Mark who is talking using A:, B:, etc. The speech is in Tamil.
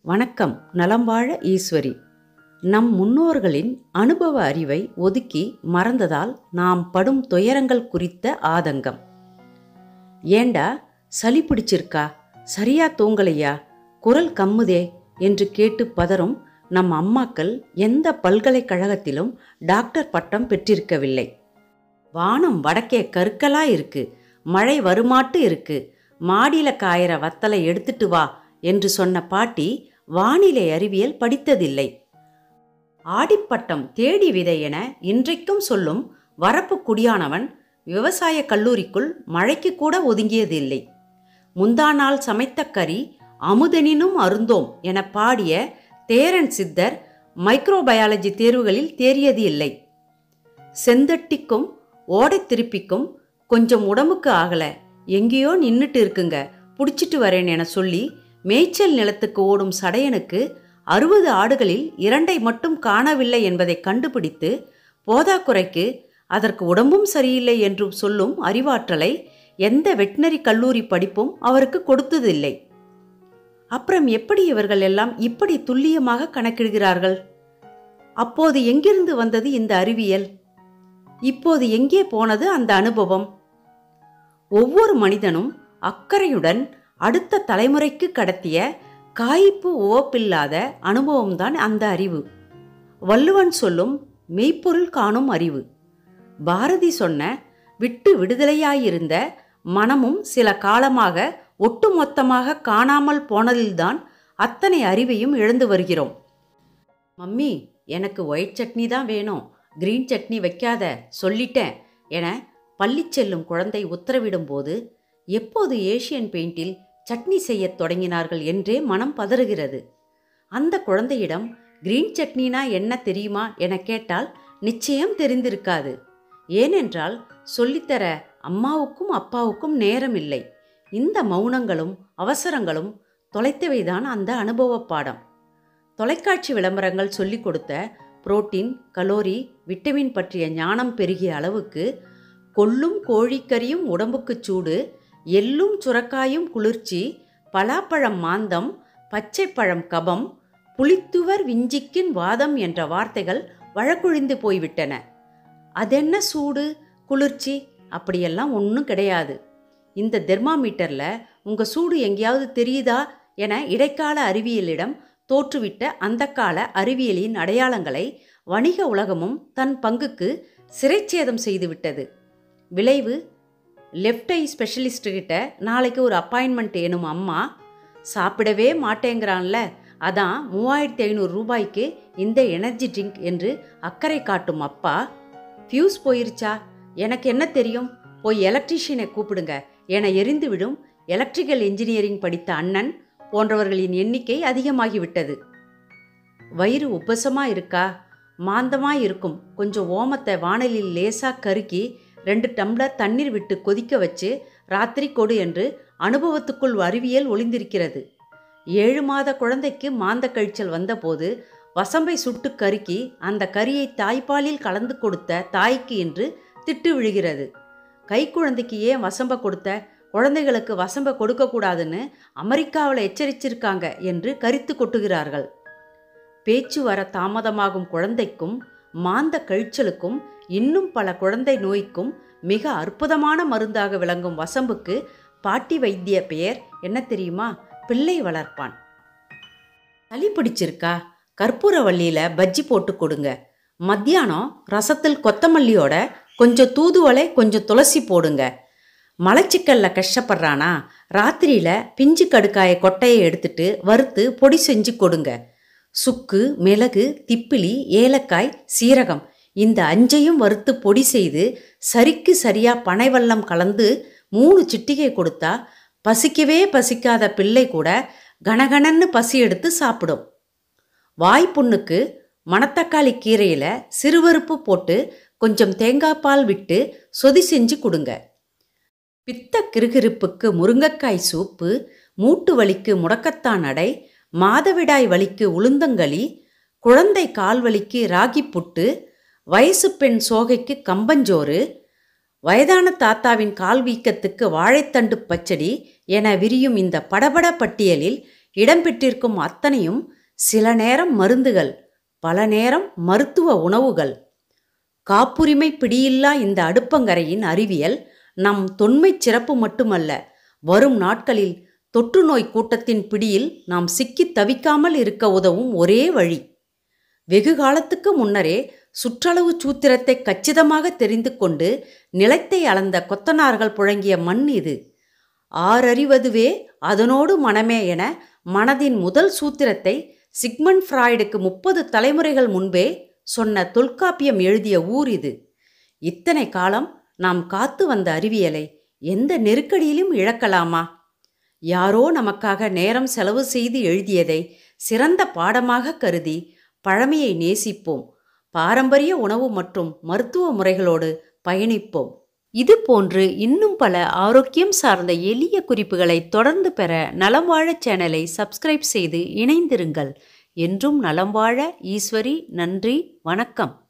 A: வணக்கம் நலம் வாழ ஈஸ்வரி நம் முன்னோர்களின் அனுபவ அறிவை ஒதுக்கி மறந்ததால் நாம் படும் துயரங்கள் குறித்த ஆதங்கம் ஏண்டா சளி பிடிச்சிருக்கா சரியா தூங்கலையா குரல் கம்முதே என்று கேட்டு பதறும் நம் அம்மாக்கள் எந்த பல்கலைக்கழகத்திலும் டாக்டர் பட்டம் பெற்றிருக்கவில்லை வானம் வடக்கே கருக்கலா இருக்கு மழை வருமாட்டு இருக்கு மாடியில காயிற வத்தலை எடுத்துட்டு வா என்று சொன்ன பாட்டி வானிலை அறிவியல் படித்ததில்லை ஆடிப்பட்டம் தேடி விதை என இன்றைக்கும் சொல்லும் வரப்பு குடியானவன் விவசாய கல்லூரிக்குள் மழைக்கு கூட ஒதுங்கியதில்லை முந்தா நாள் சமைத்த கறி அமுதனினும் அருந்தோம் என பாடிய தேரன் சித்தர் மைக்ரோபயாலஜி தேர்வுகளில் தேறியது இல்லை செந்தட்டிக்கும் ஓடை திருப்பிக்கும் கொஞ்சம் உடம்புக்கு ஆகல எங்கேயோ நின்னுட்டு இருக்குங்க புடிச்சிட்டு வரேன் என சொல்லி மேய்ச்சல் நிலத்துக்கு ஓடும் சடையனுக்கு அறுபது ஆடுகளில் இரண்டை மட்டும் காணவில்லை என்பதை கண்டுபிடித்து போதாக்குறைக்கு அதற்கு உடம்பும் சரியில்லை என்று சொல்லும் அறிவாற்றலை எந்த வெட்டினரி கல்லூரி படிப்பும் அவருக்கு கொடுத்ததில்லை அப்புறம் எப்படி இவர்கள் எல்லாம் இப்படி துல்லியமாக கணக்கிடுகிறார்கள் அப்போது எங்கிருந்து வந்தது இந்த அறிவியல் இப்போது எங்கே போனது அந்த அனுபவம் ஒவ்வொரு மனிதனும் அக்கறையுடன் அடுத்த தலைமுறைக்கு கடத்திய காய்ப்பு உவப்பில்லாத அனுபவம்தான் அந்த அறிவு வள்ளுவன் சொல்லும் மெய்ப்பொருள் காணும் அறிவு பாரதி சொன்ன விட்டு விடுதலையாயிருந்த மனமும் சில காலமாக ஒட்டுமொத்தமாக காணாமல் போனதில்தான் அத்தனை அறிவையும் இழந்து வருகிறோம் மம்மி எனக்கு ஒயிட் சட்னி தான் வேணும் கிரீன் சட்னி வைக்காத சொல்லிட்டேன் என பள்ளி செல்லும் குழந்தை உத்தரவிடும்போது எப்போது ஏஷியன் பெயிண்டில் சட்னி செய்யத் தொடங்கினார்கள் என்றே மனம் பதறுகிறது அந்த குழந்தையிடம் கிரீன் சட்னினா என்ன தெரியுமா என கேட்டால் நிச்சயம் தெரிந்திருக்காது ஏனென்றால் சொல்லித்தர அம்மாவுக்கும் அப்பாவுக்கும் நேரம் இல்லை இந்த மௌனங்களும் அவசரங்களும் தொலைத்தவைதான் அந்த அனுபவ பாடம் தொலைக்காட்சி விளம்பரங்கள் சொல்லிக் கொடுத்த புரோட்டீன் கலோரி விட்டமின் பற்றிய ஞானம் பெருகிய அளவுக்கு கொள்ளும் கோழிக்கறியும் உடம்புக்குச் சூடு எள்ளும் சுரக்காயும் குளிர்ச்சி பலாப்பழம் மாந்தம் பச்சைப்பழம் கபம் புளித்துவர் விஞ்சிக்கின் வாதம் என்ற வார்த்தைகள் வழக்குழிந்து போய்விட்டன அதென்ன சூடு குளிர்ச்சி அப்படியெல்லாம் ஒன்றும் கிடையாது இந்த தெர்மாமீட்டரில் உங்கள் சூடு எங்கேயாவது தெரியுதா என இடைக்கால அறிவியலிடம் தோற்றுவிட்ட அந்த கால அறிவியலின் அடையாளங்களை வணிக உலகமும் தன் பங்குக்கு சிறைச்சேதம் செய்துவிட்டது விளைவு லெஃப்ட் ஐ ஸ்பெஷலிஸ்ட் கிட்ட நாளைக்கு ஒரு அப்பாயின்மெண்ட் ஏனும் அம்மா சாப்பிடவே மாட்டேங்கிறான்ல அதான் மூவாயிரத்தி ஐநூறு ரூபாய்க்கு இந்த எனர்ஜி ட்ரிங்க் என்று அக்கறை காட்டும் அப்பா ஃபியூஸ் போயிருச்சா எனக்கு என்ன தெரியும் போய் எலக்ட்ரீஷியனை கூப்பிடுங்க என எரிந்துவிடும் எலக்ட்ரிக்கல் இன்ஜினியரிங் படித்த அண்ணன் போன்றவர்களின் எண்ணிக்கை அதிகமாகிவிட்டது வயிறு உப்பசமா இருக்கா மாந்தமா இருக்கும் கொஞ்சம் ஓமத்தை வானலில் லேசா கருக்கி ரெண்டு டம்ளர் தண்ணீர் விட்டு கொதிக்க வச்சு ராத்திரி கொடு என்று அனுபவத்துக்குள் அறிவியல் ஒளிந்திருக்கிறது ஏழு மாத குழந்தைக்கு மாந்த கழிச்சல் வந்தபோது வசம்பை சுட்டு கருக்கி அந்த கறியை தாய்ப்பாலில் கலந்து கொடுத்த தாய்க்கு என்று திட்டு விழுகிறது கைக்குழந்தைக்கு ஏன் வசம்ப கொடுத்த குழந்தைகளுக்கு வசம்ப கொடுக்கக்கூடாதுன்னு அமெரிக்காவில் எச்சரிச்சிருக்காங்க என்று கரித்து கொட்டுகிறார்கள் பேச்சு வர தாமதமாகும் குழந்தைக்கும் மாந்த கழிச்சலுக்கும் இன்னும் பல குழந்தை நோய்க்கும் மிக அற்புதமான மருந்தாக விளங்கும் வசம்புக்கு பாட்டி வைத்திய பெயர் என்ன தெரியுமா பிள்ளை வளர்ப்பான் சளி பிடிச்சிருக்கா கற்பூரவள்ளியில் பஜ்ஜி போட்டு கொடுங்க மத்தியானம் ரசத்தில் கொத்தமல்லியோட கொஞ்சம் தூதுவளை கொஞ்சம் துளசி போடுங்க மலச்சிக்கல்ல கஷ்டப்படுறானா ராத்திரியில் பிஞ்சு கடுக்காய கொட்டையை எடுத்துட்டு வறுத்து பொடி செஞ்சு கொடுங்க சுக்கு மிளகு திப்பிலி ஏலக்காய் சீரகம் இந்த அஞ்சையும் வறுத்து பொடி செய்து சரிக்கு சரியா பனைவெல்லம் கலந்து மூணு சிட்டிகை கொடுத்தா பசிக்கவே பசிக்காத பிள்ளை கூட கனகனன்னு பசி எடுத்து சாப்பிடும் வாய்ப்புண்ணுக்கு மணத்தக்காளி கீரையில் சிறுவறுப்பு போட்டு கொஞ்சம் தேங்காய் பால் விட்டு சொதி செஞ்சு கொடுங்க பித்த கிருகிருப்புக்கு முருங்கைக்காய் சூப்பு மூட்டு வலிக்கு முடக்கத்தான் அடை மாதவிடாய் வலிக்கு உளுந்தங்களி குழந்தை கால் வலிக்கு ராகி புட்டு வயசு பெண் சோகைக்கு கம்பஞ்சோறு வயதான தாத்தாவின் கால் வீக்கத்துக்கு வாழைத்தண்டு பச்சடி என விரியும் இந்த படபட பட்டியலில் இடம்பெற்றிருக்கும் அத்தனையும் சில நேரம் மருந்துகள் பல நேரம் மருத்துவ உணவுகள் காப்புரிமை பிடியில்லா இந்த அடுப்பங்கரையின் அறிவியல் நம் தொன்மை சிறப்பு மட்டுமல்ல வரும் நாட்களில் தொற்று நோய் கூட்டத்தின் பிடியில் நாம் சிக்கித் தவிக்காமல் இருக்க உதவும் ஒரே வழி வெகு காலத்துக்கு முன்னரே சுற்றளவு சூத்திரத்தை கச்சிதமாக தெரிந்து கொண்டு நிலத்தை அளந்த கொத்தனார்கள் புழங்கிய மண் இது ஆறறிவதுவே அதனோடு மனமே என மனதின் முதல் சூத்திரத்தை சிக்மண்ட் ஃப்ராய்டுக்கு முப்பது தலைமுறைகள் முன்பே சொன்ன தொல்காப்பியம் எழுதிய ஊர் இது இத்தனை காலம் நாம் காத்து வந்த அறிவியலை எந்த நெருக்கடியிலும் இழக்கலாமா யாரோ நமக்காக நேரம் செலவு செய்து எழுதியதை சிறந்த பாடமாக கருதி பழமையை நேசிப்போம் பாரம்பரிய உணவு மற்றும் மருத்துவ முறைகளோடு பயணிப்போம் இது போன்று இன்னும் பல ஆரோக்கியம் சார்ந்த எளிய குறிப்புகளை தொடர்ந்து பெற நலம் வாழ சேனலை சப்ஸ்கிரைப் செய்து இணைந்திருங்கள் என்றும் நலம் வாழ ஈஸ்வரி நன்றி வணக்கம்